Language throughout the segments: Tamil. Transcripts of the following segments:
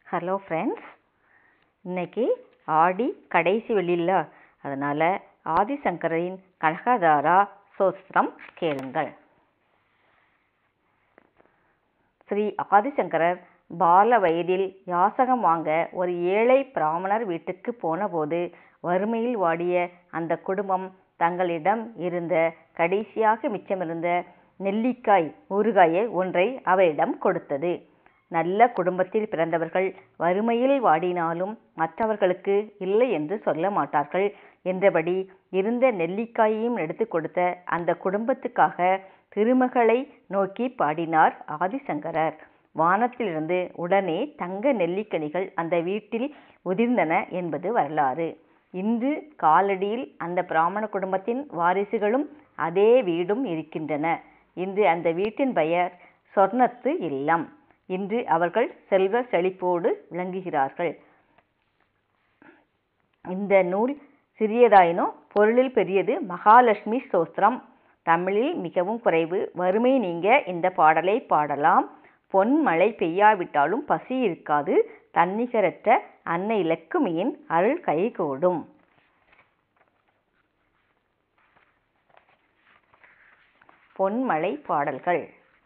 ஹலோ ஃப்ரெண்ட்ஸ் இன்னைக்கு ஆடி கடைசி வெள்ளியில் அதனால் ஆதிசங்கரின் கனகதாரா சோஸ்திரம் கேளுங்கள் ஸ்ரீ ஆதிசங்கரர் பால வயதில் யாசகம் வாங்க ஒரு ஏழை பிராமணர் வீட்டுக்கு போனபோது வறுமையில் வாடிய அந்த குடும்பம் தங்களிடம் இருந்த கடைசியாக மிச்சமிருந்த நெல்லிக்காய் ஊறுகாயை ஒன்றை அவரிடம் கொடுத்தது நல்ல குடும்பத்தில் பிறந்தவர்கள் வறுமையில் வாடினாலும் மற்றவர்களுக்கு இல்லை என்று சொல்ல மாட்டார்கள் என்றபடி இருந்த நெல்லிக்காயையும் எடுத்து கொடுத்த அந்த குடும்பத்துக்காக திருமகளை நோக்கி பாடினார் ஆதிசங்கரர் வானத்திலிருந்து உடனே தங்க நெல்லிக்கனிகள் அந்த வீட்டில் உதிர்ந்தன என்பது வரலாறு இன்று காலடியில் அந்த பிராமண குடும்பத்தின் வாரிசுகளும் அதே வீடும் இருக்கின்றன இன்று அந்த வீட்டின் பெயர் சொர்ணத்து இல்லம் இன்று அவர்கள் செல்வ செழிப்போடு விளங்குகிறார்கள் இந்த நூல் சிறியதாயினும் பொருளில் பெரியது மகாலட்சுமி ஸ்தோத்திரம் தமிழில் மிகவும் குறைவு வறுமை நீங்க இந்த பாடலை பாடலாம் பொன் மழை பெய்யாவிட்டாலும் பசி இருக்காது தன்னிகரற்ற அன்னை லக்குமியின் அருள் கைகூடும் பொன்மழை பாடல்கள்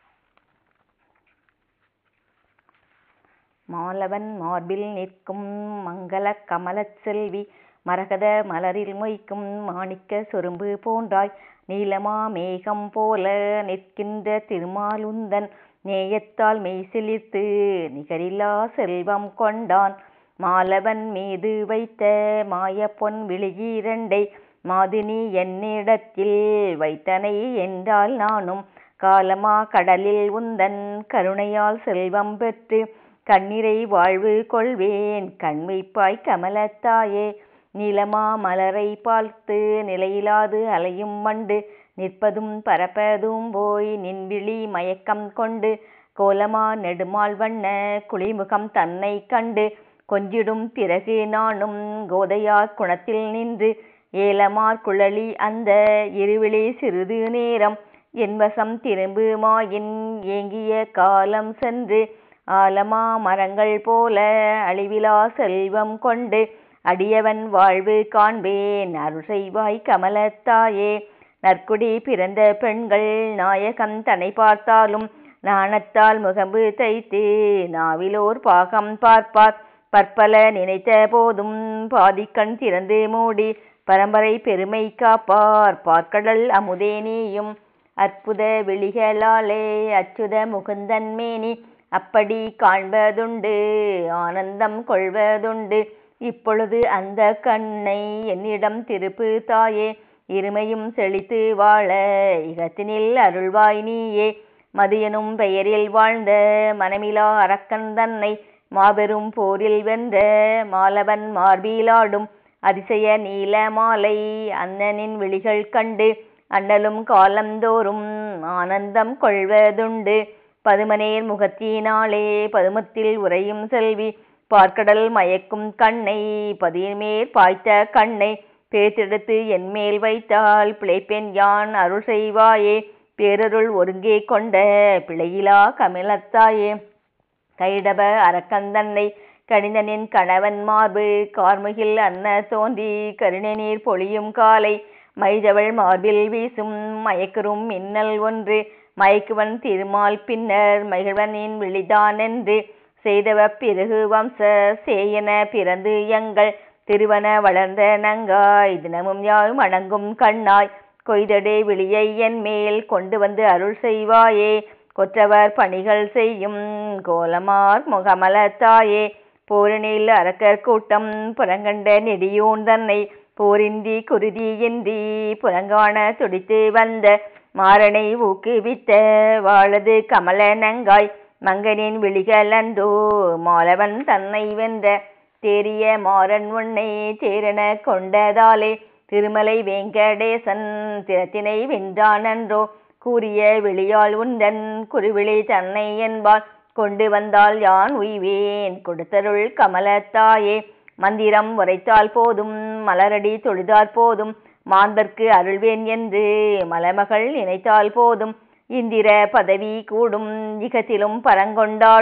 மாலவன் மார்பில் நிற்கும் மங்கள கமலச் செல்வி மரகத மலரில் மொய்க்கும் மாணிக்க சொரும்பு போன்றாய் நீலமா மேகம் போல நிற்கின்ற திருமாலுந்தன் நேயத்தால் மெய்சிலிர்த்து நிகரில்லா செல்வம் கொண்டான் மாலவன் மீது வைத்த மாய பொன் விழியிரண்டை மாதினி என்னிடத்தில் வைத்தனை என்றால் நானும் காலமா கடலில் உந்தன் கருணையால் செல்வம் பெற்று கண்ணிரை வாழ்வு கொள்வேன் கண்வைப்பாய் கமலத்தாயே நீலமா மலரை பார்த்து நிலையிலாது அலையும் வண்டு நிற்பதும் பரப்பதும் போய் நின்விழி மயக்கம் கொண்டு கோலமா நெடுமால் வண்ண குளிமுகம் தன்னை கண்டு கொஞ்சிடும் பிறகு நானும் கோதையார் குணத்தில் நின்று ஏலமார் குழலி அந்த இருவிழி சிறிது நேரம் என்வசம் திரும்பு மாயின் ஏங்கிய காலம் சென்று ஆலமா மரங்கள் போல அழிவிலா செல்வம் கொண்டு அடியவன் வாழ்வு காண்பேன் அருள் செய்வாய் கமலத்தாயே நற்குடி பிறந்த பெண்கள் நாயகம் தன்னை பார்த்தாலும் நாணத்தால் முகம்பு தைத்து நாவிலோர் பாகம் பார்ப்பார் பற்பல நினைத்த போதும் பாதிக்கண் திறந்து மூடி பரம்பரை பெருமை காப்பார் பார்க்கடல் அமுதே நீயும் அற்புத விழிகளாலே அச்சுத முகுந்தன் மேனி அப்படி காண்பதுண்டு ஆனந்தம் கொள்வதுண்டு இப்பொழுது அந்த கண்ணை என்னிடம் திருப்பு தாயே இருமையும் செழித்து வாழ இகத்தினில் அருள்வாய் நீயே மதியனும் பெயரில் வாழ்ந்த மனமிலா அரக்கன் தன்னை மாபெரும் போரில் வென்ற மாலவன் மார்பிலாடும் அதிசய நீல மாலை அண்ணனின் விழிகள் கண்டு அண்ணலும் காலந்தோறும் ஆனந்தம் கொள்வதுண்டு பதுமனேர் முகத்தினாலே பதுமத்தில் உறையும் செல்வி பார்க்கடல் மயக்கும் கண்ணை பதிமேற் பாய்த்த கண்ணை பேத்தெடுத்து என்மேல் வைத்தால் பிழைப்பெண் யான் அருள் செய்வாயே பேரருள் ஒருங்கே கொண்ட பிழையிலா கமலத்தாயே கைடப அரக்கந்தன்னை கணிதனின் கணவன் மார்பு கார்முகில் அன்ன தோன்றி கருணநீர் பொழியும் காலை மைதவள் மார்பில் வீசும் மயக்கரும் மின்னல் ஒன்று மயக்குவன் திருமால் பின்னர் மகிழ்வனின் விழிதான் என்று செய்தவ பிறகு வம்ச சேயன பிறந்து எங்கள் திருவன வளர்ந்த நங்காய் தினமும் யாரும் அணங்கும் கண்ணாய் கொய்தடே விழியை என் மேல் கொண்டு வந்து அருள் செய்வாயே கொற்றவர் பணிகள் செய்யும் கோலமார் முகமலத்தாயே போரினில் அரக்கர் கூட்டம் புறங்கண்ட நெடியோன் தன்னை போரின்றி குருதி இன்றி புறங்காண துடித்து வந்த மாறனை ஊக்குவித்த வாழது கமல நங்காய் மங்கனின் விழிகள் அன்றோ மாலவன் தன்னை வென்ற தேறிய மாறன் உன்னை தேரென கொண்டதாலே திருமலை வேங்கடேசன் திறத்தினை வென்றான் அன்றோ கூறிய விழியால் உந்தன் குருவிழி தன்னை என்பால் கொண்டு வந்தால் யான் உய்வேன் கொடுத்தருள் கமலத்தாயே மந்திரம் உரைத்தால் போதும் மலரடி தொழுதால் போதும் மாந்தர்க்கு அருள்வேன் என்று மலமகள் நினைத்தால் போதும் இந்திர பதவி கூடும் இகத்திலும் பரங்கொண்டாடும்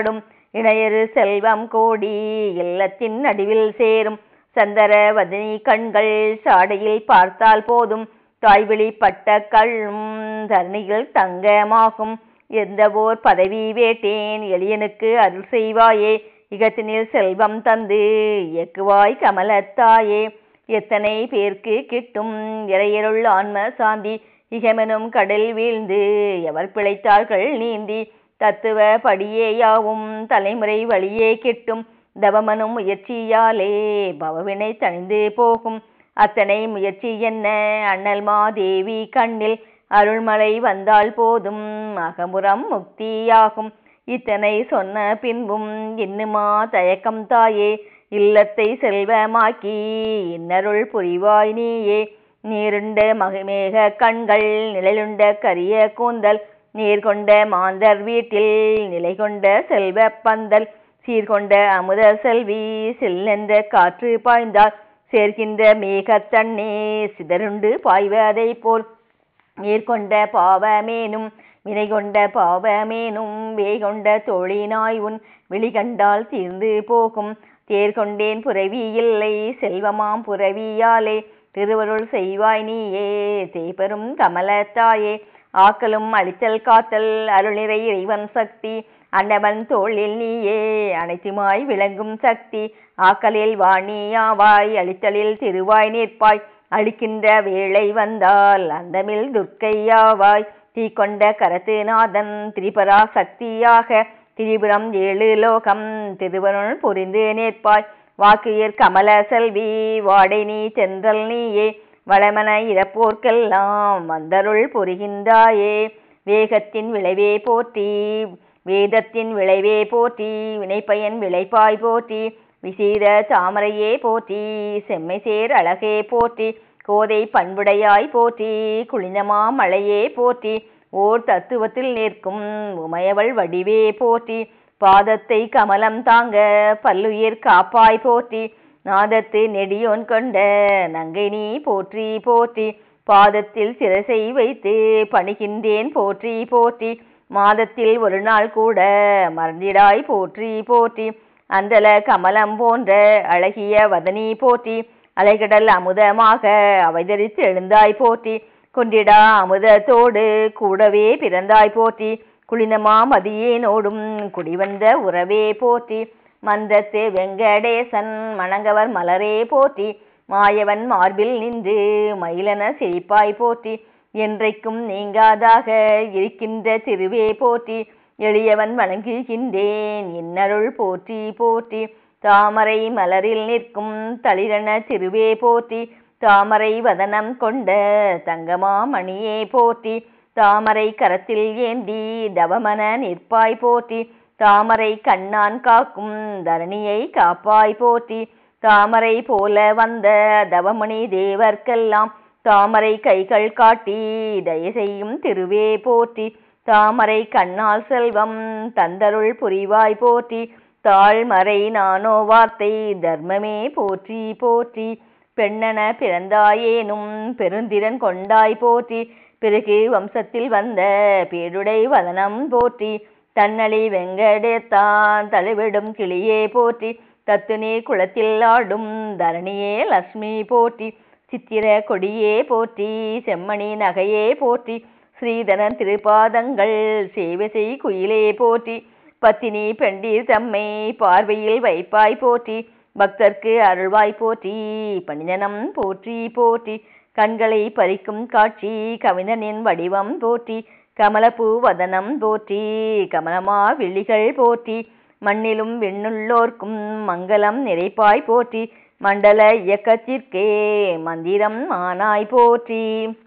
இணையரு செல்வம் கோடி இல்லத்தின் நடுவில் சேரும் சந்தரவதனி கண்கள் சாடையில் பார்த்தால் போதும் தாய்வெளி பட்ட கள்ளும் தரணியில் தங்கமாகும் எந்த ஓர் பதவி வேட்டேன் எளியனுக்கு அருள் செய்வாயே இகத்தினில் செல்வம் தந்து இயக்குவாய் கமலத்தாயே எத்தனை பேர்க்கு கிட்டும் இறையருள் ஆன்ம சாந்தி இகமெனும் கடல் வீழ்ந்து எவர் பிழைத்தார்கள் நீந்தி தத்துவ படியே யாவும் தலைமுறை வழியே கிட்டும் தவமனும் முயற்சியாலே பவவினை தணிந்து போகும் அத்தனை முயற்சி என்ன அண்ணல் மாதேவி கண்ணில் அருள்மலை வந்தால் போதும் அகமுறம் முக்தியாகும் இத்தனை சொன்ன பின்பும் இன்னுமா தயக்கம் தாயே இல்லத்தை செல்வமாக்கி இன்னருள் புரிவாய் நீயே நீருண்ட மகமேக கண்கள் நிழலுண்ட கரிய கூந்தல் நீர் கொண்ட மாந்தர் வீட்டில் நிலை கொண்ட செல்வ பந்தல் சீர்கொண்ட அமுத செல்வி செல்லென்ற காற்று பாய்ந்தால் சேர்க்கின்ற மேகத்தண்ணே சிதறுண்டு பாய்வதை போல் நேர்கொண்ட பாவமேனும் வினை கொண்ட பாவமேனும் வேகொண்ட தோழினாய் உன் வெளிகண்டால் தீர்ந்து போகும் தேர்கொண்டேன் புறவி இல்லை செல்வமாம் புறவியாலே திருவருள் செய்வாய் நீயே தேய்பெரும் கமலத்தாயே ஆக்கலும் அழித்தல் காத்தல் அருளிறை இறைவன் சக்தி அன்னவன் தோளில் நீயே அனைத்துமாய் விளங்கும் சக்தி ஆக்கலில் வாணியாவாய் அழித்தலில் திருவாய் நிற்பாய் அழிக்கின்ற வேளை வந்தால் அந்தமில் துர்க்கையாவாய் தீ கொண்ட கரத்து நாதன் திரிபரா சக்தியாக திரிபுரம் ஏழு லோகம் திருவருள் புரிந்து நிற்பாய் வாக்குயிர் கமல செல்வி வாடை நீ சென்றல் நீயே வளமன இறப்போர்க்கெல்லாம் வந்தருள் புரிகின்றாயே வேகத்தின் விளைவே போற்றி வேதத்தின் விளைவே போற்றி வினைப்பயன் விளைப்பாய் போற்றி விசீத தாமரையே போற்றி செம்மை சேர் அழகே போற்றி கோதை பண்புடையாய் போற்றி குளிந்தமா மழையே போற்றி ஓர் தத்துவத்தில் நிற்கும் உமையவள் வடிவே போற்றி பாதத்தை கமலம் தாங்க பல்லுயிர் காப்பாய் போற்றி நாதத்து நெடியோன் கொண்ட நங்கை நீ போற்றி போற்றி பாதத்தில் சிரசை வைத்து பணிகின்றேன் போற்றி போற்றி மாதத்தில் ஒரு நாள் கூட மறந்திடாய் போற்றி போற்றி அந்தல கமலம் போன்ற அழகிய வதனி போற்றி அலைகடல் அமுதமாக அவதரித்து எழுந்தாய் போற்றி கொண்டிடா அமுதத்தோடு கூடவே பிறந்தாய் போற்றி குளினமா மதியேனோடும் குடிவந்த உறவே போற்றி மந்தத்து வெங்கடேசன் மணங்கவர் மலரே போற்றி மாயவன் மார்பில் நின்று மயிலன சிரிப்பாய் போற்றி என்றைக்கும் நீங்காதாக இருக்கின்ற திருவே போற்றி எளியவன் வணங்குகின்றேன் இன்னருள் போற்றி போற்றி தாமரை மலரில் நிற்கும் தளிரன திருவே போற்றி தாமரை வதனம் கொண்ட தங்கமாமணியே போற்றி தாமரை கரத்தில் ஏந்தி தவமன நிற்பாய் போற்றி தாமரை கண்ணான் காக்கும் தரணியை காப்பாய் போற்றி தாமரை போல வந்த தவமணி தேவர்க்கெல்லாம் தாமரை கைகள் காட்டி தய செய்யும் திருவே போற்றி தாமரை கண்ணால் செல்வம் தந்தருள் புரிவாய் போற்றி தாழ்மறை நானோ வார்த்தை தர்மமே போற்றி போற்றி பெண்ணென பிறந்தாயேனும் பெருந்திறன் கொண்டாய் போற்றி பிறகு வம்சத்தில் வந்த பேருடை வதனம் போற்றி தன்னளி வெங்கடேத்தான் தழுவிடும் கிளியே போற்றி தத்துநீ குளத்தில் ஆடும் தரணியே லக்ஷ்மி போற்றி சித்திர கொடியே போற்றி செம்மணி நகையே போற்றி ஸ்ரீதரன் திருப்பாதங்கள் சேவை செய் குயிலே போற்றி பத்தினி பெண்டீர் தம்மை பார்வையில் வைப்பாய் போற்றி பக்தர்க்கு அருள்வாய் போற்றி பணிதனம் போற்றி போற்றி கண்களை பறிக்கும் காட்சி கவிஞனின் வடிவம் போற்றி கமலப்பூ வதனம் போற்றி கமலமா விழிகள் போற்றி மண்ணிலும் விண்ணுள்ளோர்க்கும் மங்களம் நிறைப்பாய் போற்றி மண்டல இயக்கத்திற்கே மந்திரம் ஆனாய் போற்றி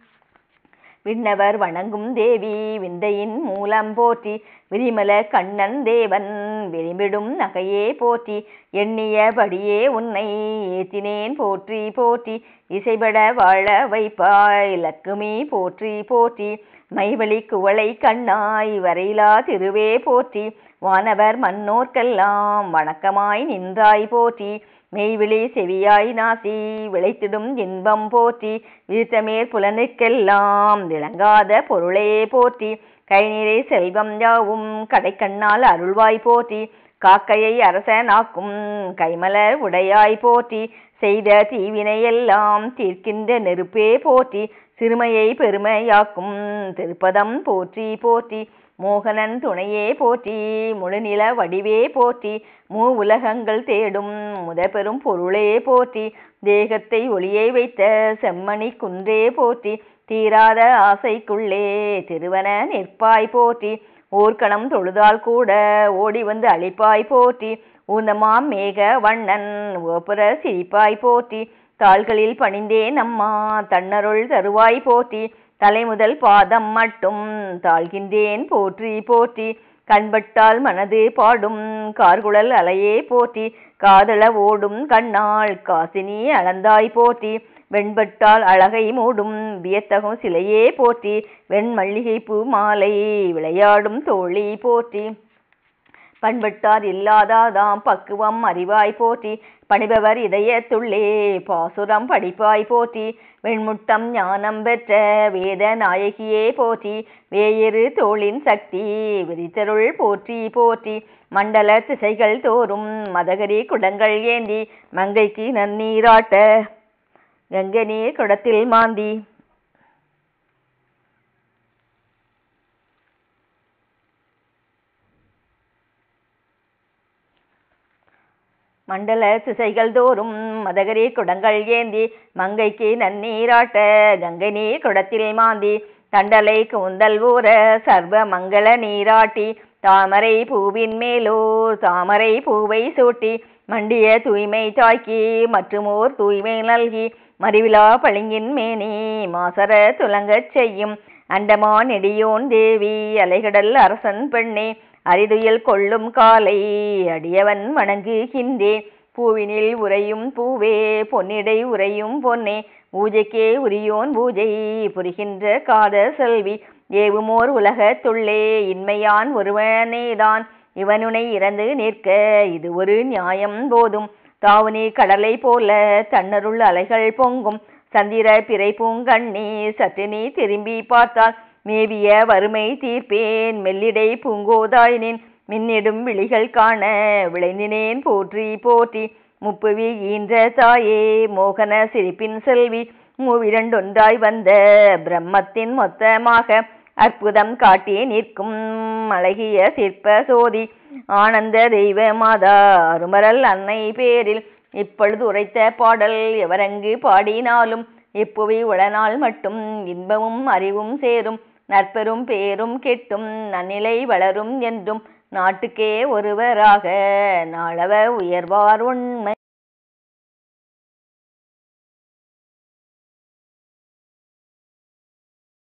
விண்ணவர் வணங்கும் தேவி விந்தையின் மூலம் போற்றி விரிமல கண்ணன் தேவன் விரும்பிடும் நகையே போற்றி எண்ணியபடியே உன்னை ஏத்தினேன் போற்றி போற்றி இசைபட வாழ வைப்பாய் லக்குமி போற்றி போற்றி மைவழி குவளை கண்ணாய் வரையிலா திருவே போற்றி வானவர் மன்னோர்க்கெல்லாம் வணக்கமாய் நின்றாய் போற்றி மெய்விழி செவியாய் நாசி விளைத்திடும் இன்பம் போற்றி விருத்தமேற் புலனுக்கெல்லாம் விளங்காத பொருளே போற்றி கை நிறை செல்வம் யாவும் கடைக்கண்ணால் அருள்வாய் போற்றி காக்கையை அரசனாக்கும் கைமலர் உடையாய் போற்றி செய்த தீவினையெல்லாம் தீர்க்கின்ற நெருப்பே போற்றி சிறுமையை பெருமையாக்கும் திருப்பதம் போற்றி போற்றி மோகனன் துணையே போற்றி முழுநில வடிவே போற்றி மூ உலகங்கள் தேடும் முதபெரும் பொருளே போற்றி தேகத்தை ஒளியை வைத்த செம்மணி குன்றே போற்றி தீராத ஆசைக்குள்ளே திருவன நிற்பாய் போற்றி ஓர்கணம் தொழுதால் கூட ஓடி வந்து அழிப்பாய் போற்றி ஊந்தமாம் மேக வண்ணன் ஓப்புற சிரிப்பாய் போற்றி தாள்களில் பணிந்தேன் அம்மா தன்னருள் தருவாய் போற்றி தலைமுதல் பாதம் மட்டும் தாழ்கின்றேன் போற்றி போற்றி கண்பட்டால் மனது பாடும் கார்குழல் அலையே போற்றி காதள ஓடும் கண்ணாள் காசினி அளந்தாய் போற்றி வெண்பட்டால் அழகை மூடும் வியத்தகும் சிலையே போற்றி வெண்மல்லிகை பூ மாலை விளையாடும் தோழி போற்றி பண்பட்டார் இல்லாதாதாம் பக்குவம் அறிவாய் போற்றி பணிபவர் இதயத்துள்ளே பாசுரம் படிப்பாய் போற்றி வெண்முட்டம் ஞானம் பெற்ற வேத நாயகியே போற்றி வேயிறு தோளின் சக்தி விரித்தருள் போற்றி போற்றி மண்டல திசைகள் தோறும் மதகரி குடங்கள் ஏந்தி மங்கைக்கு நன்னீராட்ட கங்கை நீர் குடத்தில் மாந்தி மண்டல திசைகள் தோறும் மதகரி குடங்கள் ஏந்தி மங்கைக்கு நன்னீராட்ட கங்கை நீர் குடத்தில் மாந்தி தண்டலை கூந்தல் ஊற சர்வ மங்கள நீராட்டி தாமரை பூவின் மேலோர் தாமரை பூவை சூட்டி மண்டிய தூய்மை தாய்க்கு மற்றுமோர் தூய்மை நல்கி மறிவிழா பளிங்கின் மேனி மாசர துலங்கச் செய்யும் அண்டமா நெடியோன் தேவி அலைகடல் அரசன் பெண்ணே அரிதுயில் கொள்ளும் காலை அடியவன் வணங்குகின்றேன் பூவினில் உறையும் பூவே பொன்னிடை உறையும் பொன்னே பூஜைக்கே உரியோன் பூஜை புரிகின்ற காத செல்வி ஏவுமோர் உலகத்துள்ளே இன்மையான் ஒருவனேதான் இவனுனை இறந்து நிற்க இது ஒரு நியாயம் போதும் தாவுனி கடலை போல தன்னருள் அலைகள் பொங்கும் சந்திர பிறை பூங்கண்ணி சற்று நீ திரும்பி பார்த்தால் மேவிய வறுமை தீர்ப்பேன் மெல்லிடை பூங்கோதாயினின் மின்னிடும் விழிகள் காண விளைந்தினேன் போற்றி போற்றி முப்புவி ஈன்ற தாயே மோகன சிரிப்பின் செல்வி மூவிரண்டொன்றாய் வந்த பிரம்மத்தின் மொத்தமாக அற்புதம் காட்டி நிற்கும் அழகிய சிற்ப சோதி ஆனந்த தெய்வ மாதா அருமரல் அன்னை பேரில் இப்பொழுது உரைத்த பாடல் எவரங்கு பாடினாலும் இப்புவி உளநாள் மட்டும் இன்பமும் அறிவும் சேரும் நற்பெரும் பேரும் கெட்டும் நன்னிலை வளரும் என்றும் நாட்டுக்கே ஒருவராக நாளவ உயர்வார் உண்மை